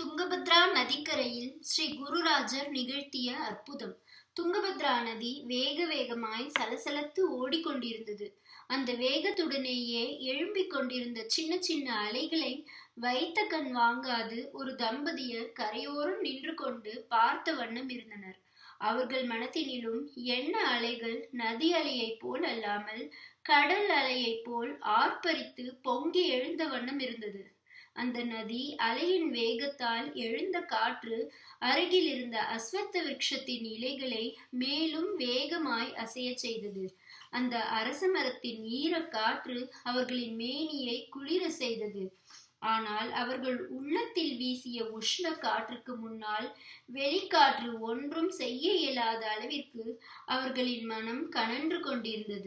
துங்கபத்ரா நதிக்கரையில் ஸ்ரீ குருராஜர் நிகழ்த்திய அற்புதம் துங்கபத்ரா நதி வேக வேகமாய் சலசலத்து ஓடிக்கொண்டிருந்தது அந்த வேகத்துடனேயே எழும்பிக் கொண்டிருந்த சின்ன சின்ன அலைகளை வைத்த கண் வாங்காது ஒரு தம்பதியர் கரையோரம் நின்று கொண்டு பார்த்த வண்ணம் இருந்தனர் அவர்கள் மனத்தினிலும் என்ன அலைகள் நதி அலையைப் போல் அல்லாமல் கடல் அலையைப் போல் ஆர்ப்பரித்து பொங்கி எழுந்த வண்ணம் இருந்தது அந்த நதி அலையின் வேகத்தால் எழுந்த காற்று அருகில் இருந்த அஸ்வத்த விருட்சத்தின் இலைகளை மேலும் வேகமாய் அசையச் செய்தது அந்த அரச மரத்தின் ஈர காற்று அவர்களின் மேனியை குளிர செய்தது ஆனால் அவர்கள் உள்ளத்தில் வீசிய உஷ்ண காற்றுக்கு முன்னால் வெளிக்காற்று ஒன்றும் செய்ய இயலாத அளவிற்கு அவர்களின் மனம் கனன்று கொண்டிருந்தது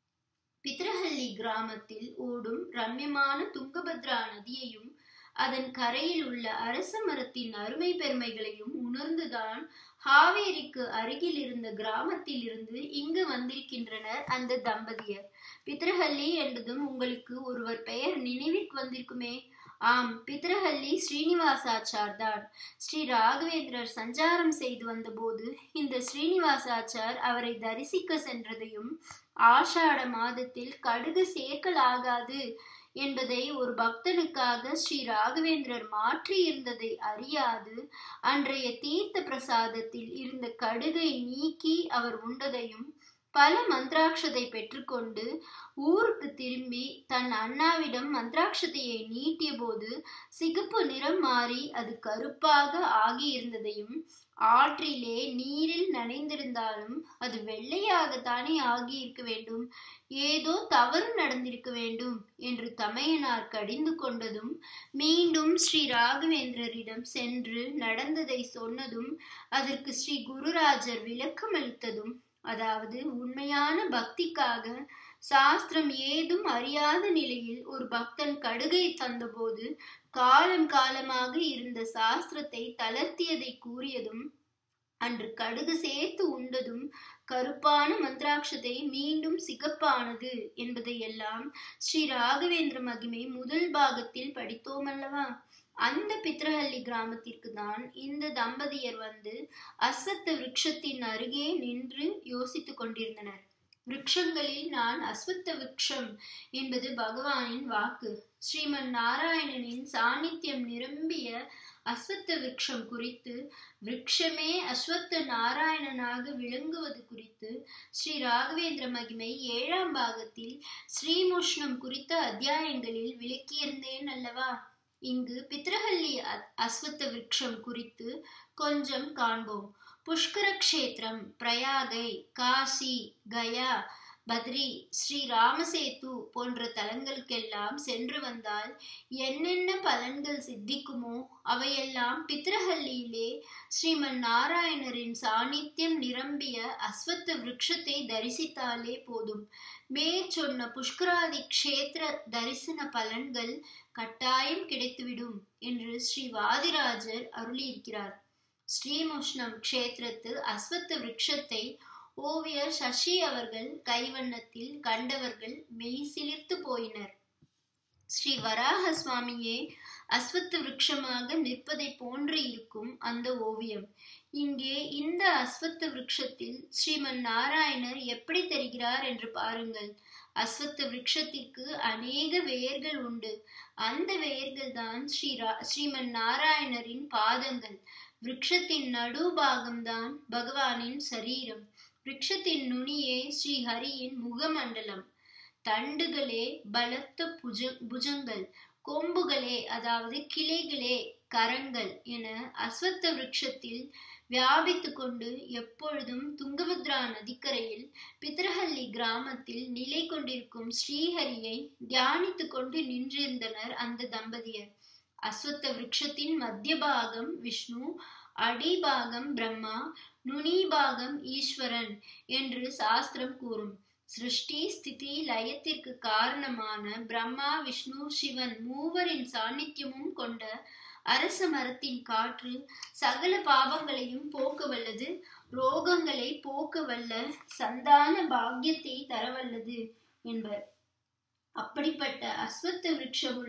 பித்ரஹள்ளி கிராமத்தில் ஓடும் ரம்யமான துங்கபத்ரா நதியையும் அதன் கரையில் உள்ள அரச மரத்தின் அருமை பெருமைகளையும் உணர்ந்துதான் ஹாவேரிக்கு அருகில் இருந்த கிராமத்தில் இருந்து இங்கு வந்திருக்கின்றனர் அந்த தம்பதியர் பித்ரஹள்ளி என்பதும் உங்களுக்கு ஒருவர் பெயர் நினைவிற்கு வந்திருக்குமே ஆம் பித்ரஹள்ளி ஸ்ரீனிவாசாச்சார் தான் ஸ்ரீ ராகவேந்திரர் சஞ்சாரம் செய்து வந்தபோது இந்த ஸ்ரீனிவாசாச்சார் அவரை தரிசிக்க சென்றதையும் ஆஷாட மாதத்தில் கடுகு சேர்க்கலாகாது என்பதை ஒரு பக்தனுக்காக ஸ்ரீ ராகவேந்திரர் மாற்றி இருந்ததை அறியாது அன்றைய தீர்த்த பிரசாதத்தில் இருந்த கடுகை நீக்கி அவர் உண்டதையும் பல மந்திராட்சதை பெற்றுக்கொண்டு ஊருக்கு திரும்பி தன் அண்ணாவிடம் மந்திராட்சதையை நீட்டிய போது சிகப்பு நிறம் மாறி அது கருப்பாக ஆகியிருந்ததையும் ஆற்றிலே நீரில் நனைந்திருந்தாலும் அது வெள்ளையாகத்தானே ஆகியிருக்க வேண்டும் ஏதோ தவறு நடந்திருக்க வேண்டும் என்று தமையனார் கடிந்து கொண்டதும் மீண்டும் ஸ்ரீ ராகவேந்திரரிடம் சென்று நடந்ததை சொன்னதும் அதற்கு ஸ்ரீ குருராஜர் விளக்கமளித்ததும் அதாவது உண்மையான பக்திக்காக சாஸ்திரம் ஏதும் அறியாத நிலையில் ஒரு பக்தன் கடுகை தந்தபோது காலம் காலமாக இருந்த சாஸ்திரத்தை தளர்த்தியதை கூறியதும் அன்று கடுகு சேர்த்து உண்டதும் கருப்பான மந்திராட்சதை மீண்டும் சிகப்பானது என்பதையெல்லாம் ஸ்ரீ ராகவேந்திர மகிமை முதல் பாகத்தில் படித்தோம் அல்லவா அந்த பித்ரஹள்ளி கிராமத்திற்கு தான் இந்த தம்பதியர் வந்து அஸ்வத்த விருட்சத்தின் அருகே நின்று யோசித்துக் கொண்டிருந்தனர் விருட்சங்களில் நான் அஸ்வத்த விருட்சம் என்பது பகவானின் வாக்கு ஸ்ரீமன் நாராயணனின் சாநித்தியம் நிரம்பிய அஸ்வத்த விருட்சம் குறித்து விருட்சமே அஸ்வத்த நாராயணனாக விளங்குவது குறித்து ஸ்ரீ ராகவேந்திர மகிமை ஏழாம் பாகத்தில் ஸ்ரீமுஷ்ணம் குறித்த அத்தியாயங்களில் விளக்கியிருந்தேன் அல்லவா இங்கு பித்ரஹள்ளி அஸ்வத்த விருட்சம் குறித்து கொஞ்சம் காண்போம் புஷ்கர கஷேத்திரம் பிரயாகை காசி கயா பத்ரி ஸ்ரீ ராமசேத்து போன்ற தலங்களுக்கெல்லாம் சென்று வந்தால் என்னென்ன பலன்கள் சித்திக்குமோ அவையெல்லாம் பித்ரஹள்ளியிலே ஸ்ரீமன் நாராயணரின் சாநித்தியம் நிரம்பிய அஸ்வத்த விருட்சத்தை தரிசித்தாலே போதும் மேற்சொன்ன புஷ்கராதி க்ஷேத்திர தரிசன பலன்கள் கட்டாயம் கிடைத்துவிடும் என்று ஸ்ரீ வாதிராஜர் அருளியிருக்கிறார் ஸ்ரீமுஷ்ணம் க்ஷேத்திரத்து அஸ்வத்த விருட்சத்தை ஓவியர் சசி அவர்கள் கைவண்ணத்தில் கண்டவர்கள் மெய் சிலிர்த்து போயினர் ஸ்ரீ வராக சுவாமியே அஸ்வத்த விருட்சமாக நிற்பதை போன்று இருக்கும் அந்த ஓவியம் இங்கே இந்த அஸ்வத்த விருட்சத்தில் ஸ்ரீமன் நாராயணர் எப்படி தெரிகிறார் என்று பாருங்கள் அஸ்வத்த விருட்சத்திற்கு அநேக வேர்கள் உண்டு அந்த வேர்கள் தான் ஸ்ரீ ஸ்ரீமன் நாராயணரின் பாதங்கள் விருட்சத்தின் நடுபாகம்தான் பகவானின் சரீரம் விருட்சத்தின் நுனியே ஸ்ரீ ஹரியின் முகமண்டலம் தண்டுகளே பலத்த புஜ புஜங்கள் கொம்புகளே அதாவது கிளைகளே கரங்கள் என அஸ்வத்த விருட்சத்தில் வியாபித்து கொண்டு எப்பொழுதும் துங்கபத்ரா நதிக்கரையில் பித்ரஹள்ளி கிராமத்தில் நிலை கொண்டிருக்கும் ஸ்ரீஹரியை தியானித்து கொண்டு நின்றிருந்தனர் அந்த தம்பதியர் அஸ்வத்த விருட்சத்தின் மத்திய பாகம் விஷ்ணு அடிபாகம் பிரம்மா நுனிபாகம் ஈஸ்வரன் என்று சாஸ்திரம் கூறும் சிருஷ்டி ஸ்திதி லயத்திற்கு காரணமான பிரம்மா விஷ்ணு சிவன் மூவரின் சாநித்தியமும் கொண்ட அரச மரத்தின் காற்று சகல பாவங்களையும் போக்க வல்லது ரோகங்களை போக்க வல்ல சந்தான பாக்கியத்தை தரவல்லது என்பர் அப்படிப்பட்ட அஸ்வத்த விருட்சமுள்ள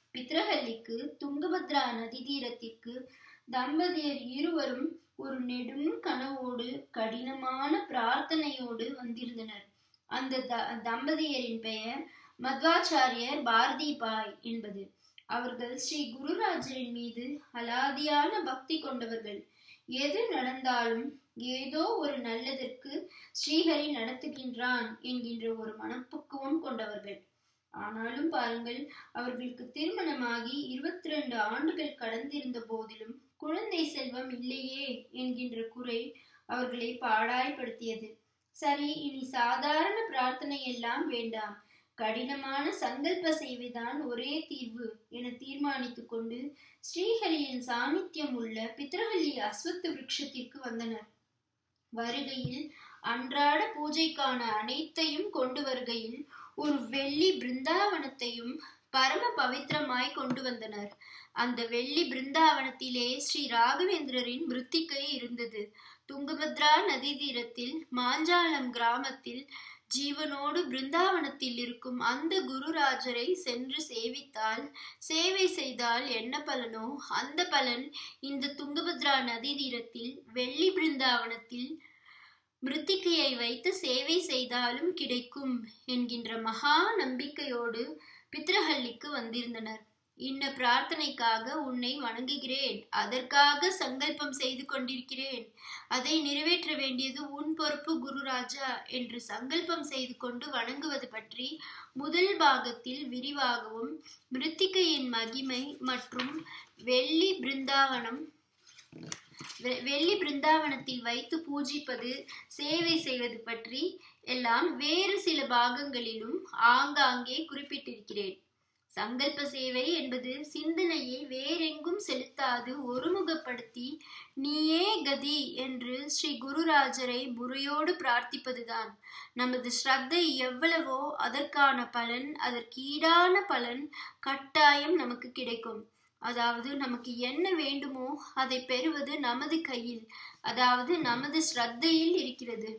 பித்ரஹல்லிக்கு துங்கபத்ரா நதி தீரத்திற்கு தம்பதியர் இருவரும் ஒரு நெடும் கனவோடு கடினமான பிரார்த்தனையோடு வந்திருந்தனர் அந்த த தம்பதியரின் பெயர் மத்வாச்சாரியர் பாரதி பாய் என்பது அவர்கள் ஸ்ரீ குருராஜரின் மீது அலாதியான பக்தி கொண்டவர்கள் எது நடந்தாலும் ஏதோ ஒரு நல்லதற்கு ஸ்ரீஹரி நடத்துகின்றான் என்கின்ற ஒரு மனப்பக்குவம் கொண்டவர்கள் ஆனாலும் பாருங்கள் அவர்களுக்கு திருமணமாகி இருபத்தி ரெண்டு ஆண்டுகள் கடந்திருந்த போதிலும் குழந்தை செல்வம் இல்லையே என்கின்ற குறை அவர்களை பாடாய்படுத்தியது சரி இனி சாதாரண பிரார்த்தனை எல்லாம் வேண்டாம் கடினமான சங்கல்ப சேவைதான் ஒரே தீர்வு என தீர்மானித்துக் கொண்டு ஸ்ரீஹரியின் சாநித்தியம் உள்ள பித்ரஹல்லி அஸ்வத்த விருட்சத்திற்கு வந்தனர் வருகையில் அன்றாட பூஜைக்கான அனைத்தையும் கொண்டு வருகையில் ஒரு வெள்ளி பிருந்தாவனத்தையும் பரம பவித்திரமாய் கொண்டு வந்தனர் அந்த வெள்ளி பிருந்தாவனத்திலே ஸ்ரீ ராகவேந்திரரின் மிருத்திகை இருந்தது துங்கபத்ரா நதி தீரத்தில் மாஞ்சாலம் கிராமத்தில் ஜீவனோடு பிருந்தாவனத்தில் இருக்கும் அந்த குருராஜரை சென்று சேவித்தால் சேவை செய்தால் என்ன பலனோ அந்த பலன் இந்த துங்கபத்ரா நதி தீரத்தில் வெள்ளி பிருந்தாவனத்தில் மிருத்திகையை வைத்து சேவை செய்தாலும் கிடைக்கும் என்கின்ற மகா நம்பிக்கையோடு பித்ரஹல்லிக்கு வந்திருந்தனர் இன்ன பிரார்த்தனைக்காக உன்னை வணங்குகிறேன் அதற்காக சங்கல்பம் செய்து கொண்டிருக்கிறேன் அதை நிறைவேற்ற வேண்டியது உன் பொறுப்பு குருராஜா என்று சங்கல்பம் செய்து கொண்டு வணங்குவது பற்றி முதல் பாகத்தில் விரிவாகவும் மிருத்திகையின் மகிமை மற்றும் வெள்ளி பிருந்தாவனம் வெள்ளி பிருந்தாவனத்தில் வைத்து பூஜிப்பது சேவை செய்வது பற்றி எல்லாம் வேறு சில பாகங்களிலும் ஆங்காங்கே குறிப்பிட்டிருக்கிறேன் சங்கல்ப சேவை என்பது சிந்தனையை வேறெங்கும் செலுத்தாது ஒருமுகப்படுத்தி நீயே கதி என்று ஸ்ரீ குருராஜரை முறையோடு பிரார்த்திப்பதுதான் நமது ஸ்ரத்தை எவ்வளவோ அதற்கான பலன் அதற்கீடான பலன் கட்டாயம் நமக்கு கிடைக்கும் அதாவது நமக்கு என்ன வேண்டுமோ அதை பெறுவது நமது கையில் அதாவது நமது ஸ்ரத்தையில் இருக்கிறது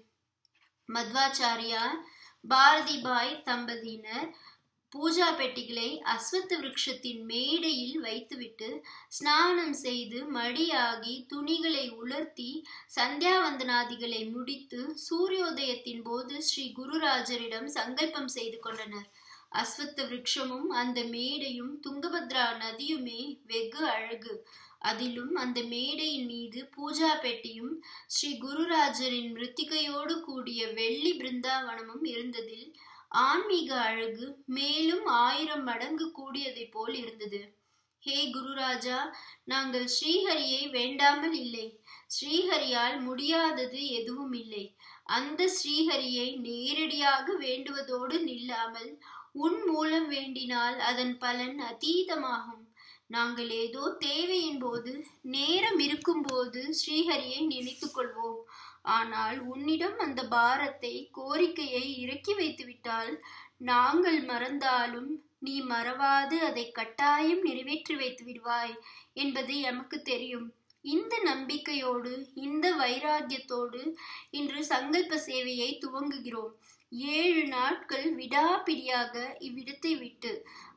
மத்வாச்சாரியார் பாரதிபாய் தம்பதியினர் பூஜா பெட்டிகளை அஸ்வத்த விருட்சத்தின் மேடையில் வைத்துவிட்டு ஸ்நானம் செய்து மடியாகி துணிகளை உலர்த்தி சந்தியாவந்தனாதிகளை முடித்து சூரியோதயத்தின் போது ஸ்ரீ குருராஜரிடம் சங்கல்பம் செய்து கொண்டனர் அஸ்வத்த விருட்சமும் அந்த மேடையும் துங்கபத்ரா நதியுமே வெகு அழகு அதிலும் அந்த மேடையின் மீது பூஜா பெட்டியும் ஸ்ரீ குருராஜரின் மிருத்திகையோடு கூடிய வெள்ளி பிருந்தாவனமும் இருந்ததில் ஆன்மீக அழகு மேலும் ஆயிரம் மடங்கு கூடியதை போல் இருந்தது ஹே குருராஜா நாங்கள் ஸ்ரீஹரியை வேண்டாமல் இல்லை ஸ்ரீஹரியால் முடியாதது எதுவும் இல்லை அந்த ஸ்ரீஹரியை நேரடியாக வேண்டுவதோடு நில்லாமல் உன் மூலம் வேண்டினால் அதன் பலன் அதீதமாகும் நாங்கள் ஏதோ தேவையின் போது நேரம் இருக்கும்போது ஸ்ரீஹரியை நினைத்து கொள்வோம் ஆனால் உன்னிடம் அந்த பாரத்தை கோரிக்கையை இறக்கி வைத்துவிட்டால் நாங்கள் மறந்தாலும் நீ மறவாது அதை கட்டாயம் நிறைவேற்றி வைத்து விடுவாய் என்பது எமக்கு தெரியும் இந்த நம்பிக்கையோடு இந்த வைராக்கியத்தோடு இன்று சங்கல்ப சேவையை துவங்குகிறோம் ஏழு நாட்கள் விடாப்பிடியாக இவ்விடத்தை விட்டு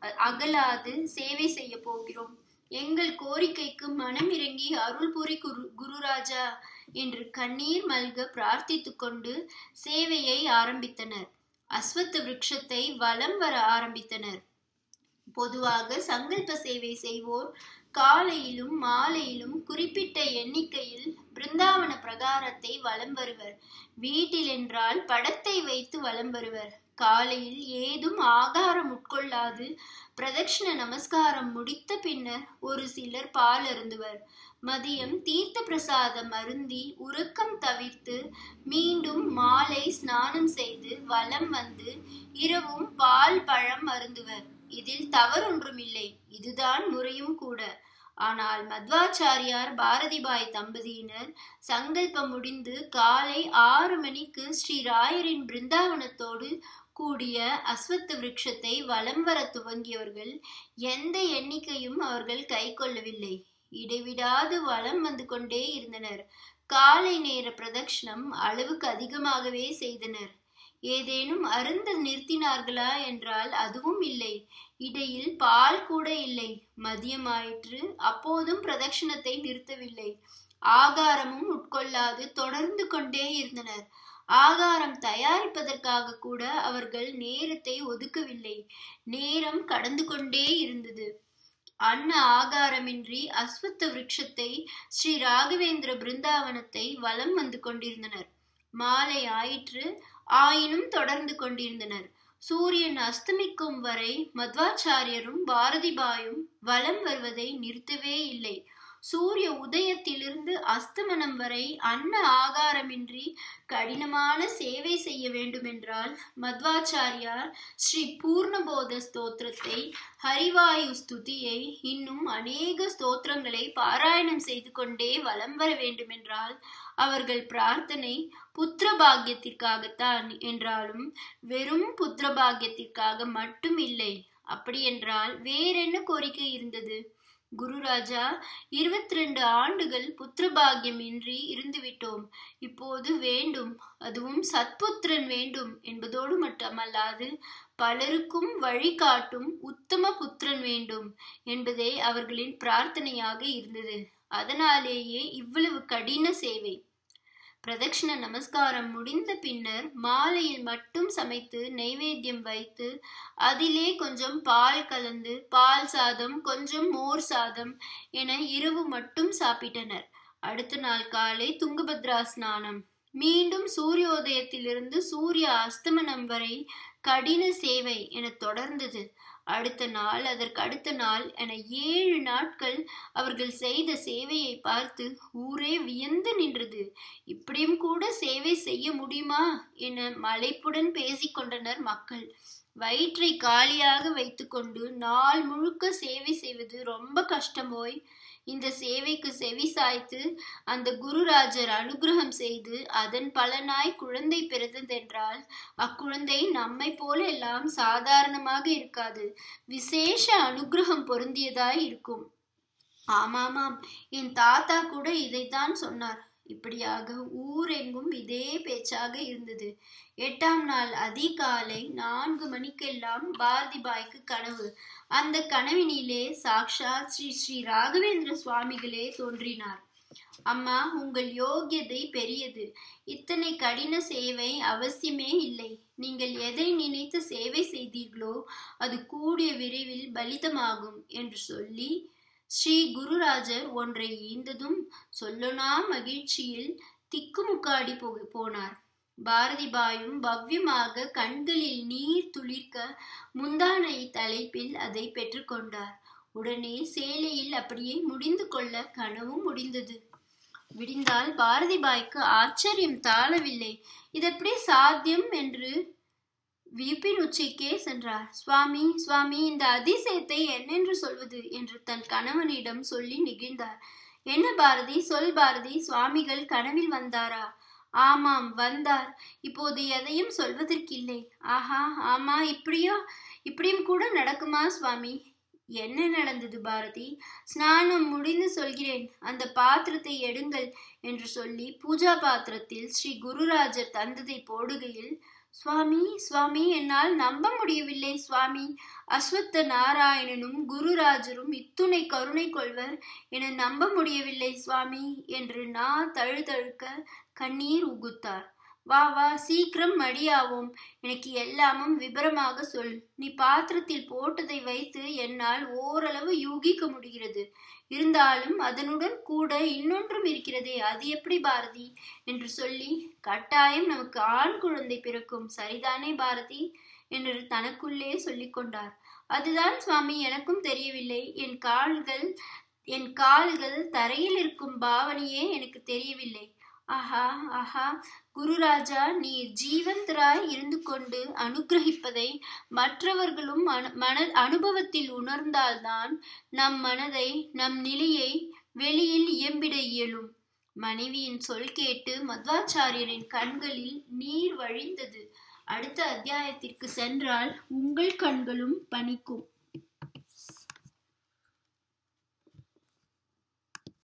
அகலாது சேவை செய்ய போகிறோம் எங்கள் கோரிக்கைக்கு மனம் இறங்கி அருள் புரி குரு குருராஜா என்று கண்ணீர் மல்க பிரார்த்தித்து கொண்டு சேவையை ஆரம்பித்தனர் அஸ்வத்த விருட்சத்தை வலம் வர ஆரம்பித்தனர் பொதுவாக சங்கல்ப சேவை செய்வோர் காலையிலும் மாலையிலும் குறிப்பிட்ட எண்ணிக்கையில் பிருந்தாவன பிரகாரத்தை வலம் வருவர் வீட்டில் என்றால் படத்தை வைத்து வலம் வருவர் காலையில் ஏதும் ஆகாரம் உட்கொள்ளாது பிரதட்சிண நமஸ்காரம் முடித்த பின்னர் ஒரு சிலர் பால் அருந்துவர் மதியம் தீர்த்த பிரசாதம் அருந்தி உறக்கம் தவிர்த்து மீண்டும் மாலை ஸ்நானம் செய்து வலம் வந்து இரவும் பால் பழம் அருந்துவர் இதில் தவறொன்றுமில்லை இதுதான் முறையும் கூட ஆனால் மத்வாச்சாரியார் பாரதிபாய் தம்பதியினர் சங்கல்பம் முடிந்து காலை ஆறு மணிக்கு ஸ்ரீ ராயரின் பிருந்தாவனத்தோடு கூடிய அஸ்வத்த விருட்சத்தை வலம் வர துவங்கியவர்கள் எந்த எண்ணிக்கையும் அவர்கள் கை கொள்ளவில்லை இடைவிடாது வலம் வந்து கொண்டே இருந்தனர் காலை நேர பிரதட்சணம் அளவுக்கு அதிகமாகவே செய்தனர் ஏதேனும் அருந்த நிறுத்தினார்களா என்றால் அதுவும் இல்லை இடையில் பால் கூட இல்லை மதியமாயிற்று அப்போதும் பிரதட்சணத்தை நிறுத்தவில்லை ஆகாரமும் உட்கொள்ளாது தொடர்ந்து கொண்டே இருந்தனர் ஆகாரம் தயாரிப்பதற்காக கூட அவர்கள் நேரத்தை ஒதுக்கவில்லை நேரம் கடந்து கொண்டே இருந்தது அன்ன ஆகாரமின்றி அஸ்வத்த விருட்சத்தை ஸ்ரீ ராகவேந்திர பிருந்தாவனத்தை வலம் வந்து கொண்டிருந்தனர் மாலை ஆயிற்று ஆயினும் தொடர்ந்து கொண்டிருந்தனர் சூரியன் அஸ்தமிக்கும் வரை மத்வாச்சாரியரும் பாரதிபாயும் வலம் வருவதை நிறுத்தவே இல்லை சூரிய உதயத்திலிருந்து அஸ்தமனம் வரை அன்ன ஆகாரமின்றி கடினமான சேவை செய்ய வேண்டுமென்றால் மத்வாச்சாரியார் ஸ்ரீ பூர்ணபோத ஸ்தோத்திரத்தை ஹரிவாயு ஸ்துதியை இன்னும் அநேக ஸ்தோத்திரங்களை பாராயணம் செய்து கொண்டே வலம் வர வேண்டுமென்றால் அவர்கள் பிரார்த்தனை புத்திர பாக்கியத்திற்காகத்தான் என்றாலும் வெறும் புத்திர பாக்கியத்திற்காக மட்டும் இல்லை அப்படியென்றால் வேறென்ன கோரிக்கை இருந்தது குருராஜா இருபத்தி ரெண்டு ஆண்டுகள் புத்திர பாக்கியம் இன்றி இருந்துவிட்டோம் இப்போது வேண்டும் அதுவும் சத்புத்திரன் வேண்டும் என்பதோடு மட்டுமல்லாது பலருக்கும் வழிகாட்டும் உத்தம புத்திரன் வேண்டும் என்பதே அவர்களின் பிரார்த்தனையாக இருந்தது அதனாலேயே இவ்வளவு கடின சேவை பிரதட்சிண நமஸ்காரம் முடிந்த பின்னர் மாலையில் மட்டும் சமைத்து நைவேத்தியம் வைத்து அதிலே கொஞ்சம் பால் கலந்து பால் சாதம் கொஞ்சம் மோர் சாதம் என இரவு மட்டும் சாப்பிட்டனர் அடுத்த நாள் காலை துங்கபத்ரா ஸ்நானம் மீண்டும் சூரியோதயத்திலிருந்து சூரிய அஸ்தமனம் வரை கடின சேவை என தொடர்ந்தது அடுத்த நாள் அதற்கு அடுத்த நாள் என ஏழு நாட்கள் அவர்கள் செய்த சேவையை பார்த்து ஊரே வியந்து நின்றது இப்படியும் கூட சேவை செய்ய முடியுமா என மலைப்புடன் பேசிக்கொண்டனர் மக்கள் வயிற்றை காலியாக வைத்துக்கொண்டு நாள் முழுக்க சேவை செய்வது ரொம்ப கஷ்டமோய் இந்த சேவைக்கு செவி சாய்த்து அந்த குருராஜர் அனுகிரகம் செய்து அதன் பலனாய் குழந்தை பிறந்ததென்றால் அக்குழந்தை நம்மை போல எல்லாம் சாதாரணமாக இருக்காது விசேஷ அனுகிரகம் பொருந்தியதாய் இருக்கும் ஆமாமாம் என் தாத்தா கூட இதைத்தான் சொன்னார் இப்படியாக ஊரெங்கும் இதே பேச்சாக இருந்தது எட்டாம் நாள் அதிகாலை நான்கு மணிக்கெல்லாம் பாரதிபாய்க்கு கனவு அந்த கனவினிலே சாக்ஷாத் ஸ்ரீ ஸ்ரீ ராகவேந்திர சுவாமிகளே தோன்றினார் அம்மா உங்கள் யோகியதை பெரியது இத்தனை கடின சேவை அவசியமே இல்லை நீங்கள் எதை நினைத்து சேவை செய்தீர்களோ அது கூடிய விரைவில் பலிதமாகும் என்று சொல்லி ஸ்ரீ குருராஜர் ஒன்றை ஈந்ததும் சொல்லனா மகிழ்ச்சியில் திக்குமுக்காடி போ போனார் பாரதிபாயும் பவ்யமாக கண்களில் நீர் துளிர்க்க முந்தானை தலைப்பில் அதை பெற்றுக்கொண்டார் உடனே சேலையில் அப்படியே முடிந்து கொள்ள கனவும் முடிந்தது விடிந்தால் பாரதிபாய்க்கு ஆச்சரியம் தாழவில்லை இதெப்படி சாத்தியம் என்று வியப்பின் உச்சிக்கே சென்றார் சுவாமி சுவாமி இந்த அதிசயத்தை என்னென்று சொல்வது என்று தன் கணவனிடம் சொல்லி நெகிழ்ந்தார் என்ன பாரதி சொல் பாரதி சுவாமிகள் கனவில் வந்தாரா ஆமாம் வந்தார் இப்போது எதையும் சொல்வதற்கில்லை ஆஹா ஆமா இப்படியோ இப்படியும் கூட நடக்குமா சுவாமி என்ன நடந்தது பாரதி ஸ்நானம் முடிந்து சொல்கிறேன் அந்த பாத்திரத்தை எடுங்கள் என்று சொல்லி பூஜா பாத்திரத்தில் ஸ்ரீ குருராஜர் தந்ததை போடுகையில் சுவாமி சுவாமி என்னால் நம்ப முடியவில்லை சுவாமி அஸ்வத்த நாராயணனும் குருராஜரும் இத்துணை கருணை கொள்வர் என நம்ப முடியவில்லை சுவாமி என்று நான் தழுதழுக்க கண்ணீர் உகுத்தார் வா வா சீக்கிரம் மடியாவோம் எனக்கு எல்லாமும் விபரமாக சொல் நீ பாத்திரத்தில் போட்டதை வைத்து என்னால் ஓரளவு யூகிக்க முடிகிறது இருந்தாலும் அதனுடன் கூட இன்னொன்றும் இருக்கிறதே அது எப்படி பாரதி என்று சொல்லி கட்டாயம் நமக்கு ஆண் குழந்தை பிறக்கும் சரிதானே பாரதி என்று தனக்குள்ளே சொல்லிக் கொண்டார் அதுதான் சுவாமி எனக்கும் தெரியவில்லை என் கால்கள் என் கால்கள் தரையில் இருக்கும் பாவனையே எனக்கு தெரியவில்லை ஆஹா ஆஹா குருராஜா நீர் ஜீவந்தராய் இருந்து கொண்டு அனுகிரகிப்பதை மற்றவர்களும் அனு மன அனுபவத்தில் உணர்ந்தால்தான் நம் மனதை நம் நிலையை வெளியில் இயம்பிட இயலும் மனைவியின் சொல் கேட்டு மத்வாச்சாரியரின் கண்களில் நீர் வழிந்தது அடுத்த அத்தியாயத்திற்கு சென்றால் உங்கள் கண்களும் பனிக்கும்